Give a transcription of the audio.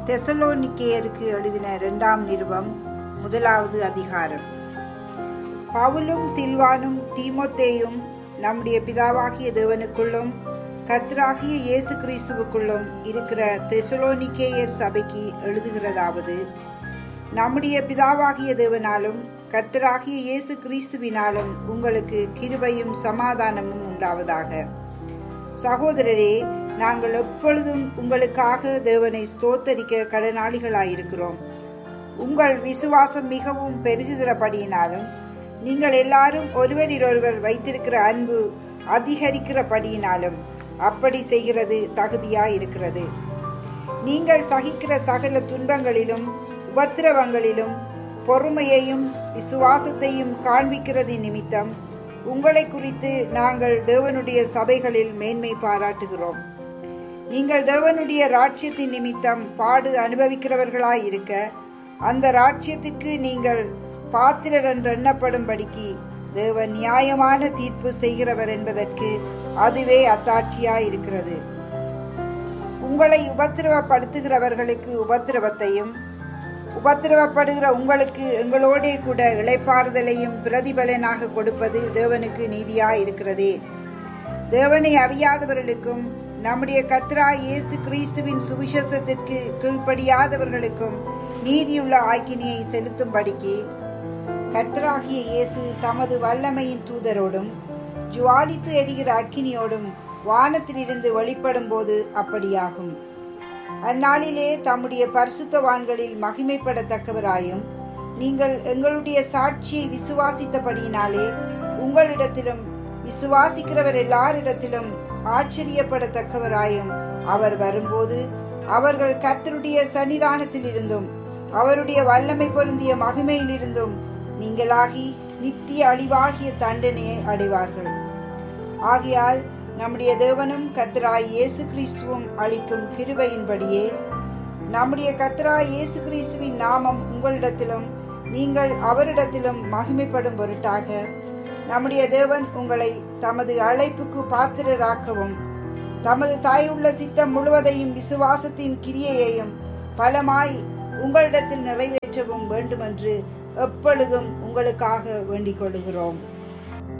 தெசலோனிக்கேயருக்கு எழுதின இரண்டாம் நிருபம் முதலாவது அதிகாரம் பவுலும் சில்வானும் தீமோத்தேயும் நம்முடைய பிதாவாகிய தேவனுக்குள்ளும் கர்த்தராகிய இயேசு கிறிஸ்துவுக்குள்ளும் இருக்கிற தெசலோனிக்கேயர் சபைக்கு எழுதுகிறதாவது நம்முடைய பிதாவாகிய தேவனாலும் கர்த்தராகிய இயேசு கிறிஸ்துவினாலும் உங்களுக்கு கிருபையும் சமாதானமும் உண்டாவதாக சகோதரரே நாங்கள் எப்பொழுதும் உங்களுக்காக தேவனை ஸ்தோத்தரிக்க கடனாளிகளாயிருக்கிறோம் உங்கள் விசுவாசம் மிகவும் பெருகுகிறபடியினாலும் நீங்கள் எல்லாரும் ஒருவரிலொருவர் வைத்திருக்கிற அன்பு அதிகரிக்கிறபடியினாலும் அப்படி செய்கிறது தகுதியாயிருக்கிறது நீங்கள் சகிக்கிற சகல துன்பங்களிலும் உபத்திரவங்களிலும் பொறுமையையும் விசுவாசத்தையும் காண்பிக்கிறது நிமித்தம் உங்களை குறித்து நாங்கள் தேவனுடைய சபைகளில் மேன்மை பாராட்டுகிறோம் நீங்கள் தேவனுடைய ராட்சியத்தின் நிமித்தம் பாடு அனுபவிக்கிறவர்களாய் இருக்க அந்த ராட்சியத்திற்கு நீங்கள் பாத்திரர் என்று எண்ணப்படும்படிக்கு தேவன் நியாயமான தீர்ப்பு செய்கிறவர் என்பதற்கு அதுவே அத்தாட்சியாய் இருக்கிறது உங்களை உபத்திரவப்படுத்துகிறவர்களுக்கு உபத்திரவத்தையும் உபத்திரவப்படுகிற உங்களுக்கு எங்களோடே கூட இளைப்பாறுதலையும் பிரதிபலனாக கொடுப்பது தேவனுக்கு நீதியாய் இருக்கிறதே தேவனை அறியாதவர்களுக்கும் நம்முடைய கத்ரா இயேசு கிறிஸ்துவின் சுவிசேஷத்திற்கு கீழ்ப்படியாதவர்களுக்கும் நீதியுள்ள ஆக்கினியை செலுத்தும்படிக்கு கர்த்தராகிய இயேசு தமது வல்லமையின் தூதரோடும் ஜுவாலித்து எரிகிற அக்கினியோடும் வானத்திலிருந்து வெளிப்படும் போது அப்படியாகும் அந்நாளிலே தம்முடைய பரிசுத்தவான்களில் மகிமைப்படத்தக்கவராயும் நீங்கள் எங்களுடைய சாட்சியை விசுவாசித்தபடியினாலே உங்களிடத்திலும் விசுவாசிக்கிறவர் எல்லாரிடத்திலும் ஆச்சரியப்படத்தக்கவராயும் அவர் வரும்போது அவர்கள் கர்த்தருடைய சன்னிதானத்திலிருந்தும் அவருடைய வல்லமை பொருந்திய மகிமையிலிருந்தும் நீங்களாகி நித்திய அழிவாகிய தண்டனையை அடைவார்கள் ஆகையால் நம்முடைய தேவனும் கர்த்தராய் இயேசு கிறிஸ்துவும் அளிக்கும் கிருபையின்படியே நம்முடைய கர்த்தராய் இயேசு கிறிஸ்துவின் நாமம் உங்களிடத்திலும் நீங்கள் அவரிடத்திலும் மகிமைப்படும் பொருட்டாக நம்முடைய தேவன் உங்களை தமது அழைப்புக்கு பாத்திரராக்கவும் தமது தாயுள்ள சித்தம் முழுவதையும் விசுவாசத்தின் கிரியையையும் பலமாய் உங்களிடத்தில் நிறைவேற்றவும் வேண்டுமென்று எப்பொழுதும் உங்களுக்காக வேண்டிக் கொள்கிறோம்